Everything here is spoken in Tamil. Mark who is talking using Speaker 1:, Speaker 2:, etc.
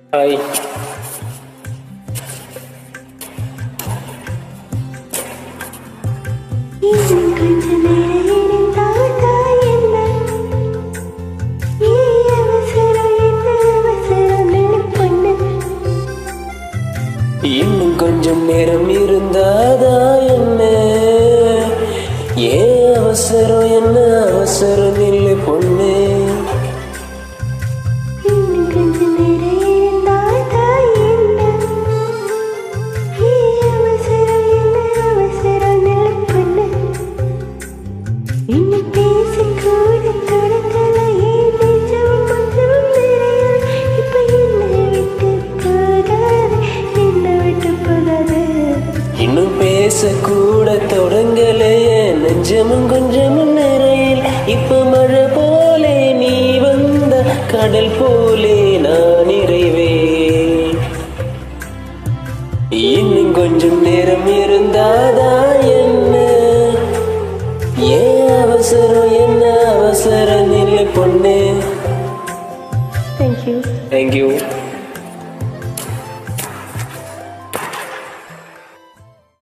Speaker 1: ஹாய்
Speaker 2: இன்னும் கொஞ்ச நேரம் இருந்தாதா என்ன? ஏன் அவசரம் என்ன அவசரம் நில்லு பொண்ணு.
Speaker 1: இன்னும் கொஞ்சம் நேரம் இருந்தாதா என்ன ஏன் அவசரம் என்ன அவசரம் இல்லை பொண்ணு
Speaker 2: இன்னும் கொஞ்ச நேரம் இருந்தாதா என்ன? ஏன் அவசரம் என்ன அவசரம் நில்லு பொண்ணு. இன்னும் பேசக்கூட தொடங்கல ஏன் நெஞ்சமும் கொஞ்சமும் நிறையல. இப்ப என்னை விட்டு போகாதே, என்னை விட்டு போகாதே.
Speaker 1: இன்னும் பேசக்கூட தொடங்கலையே நெஞ்சமும் கொஞ்சமும் நிறையில் இப்ப மழை போலே நீ வந்த கடல் போலே நான் நிறைவேன் இன்னும் கொஞ்சம் நேரம் இருந்தாதா என்ன ஏன் அவசரம் என்ன அவசரம் இல்லை பொண்ணு
Speaker 2: Thank you.
Speaker 1: தேங்க்யூ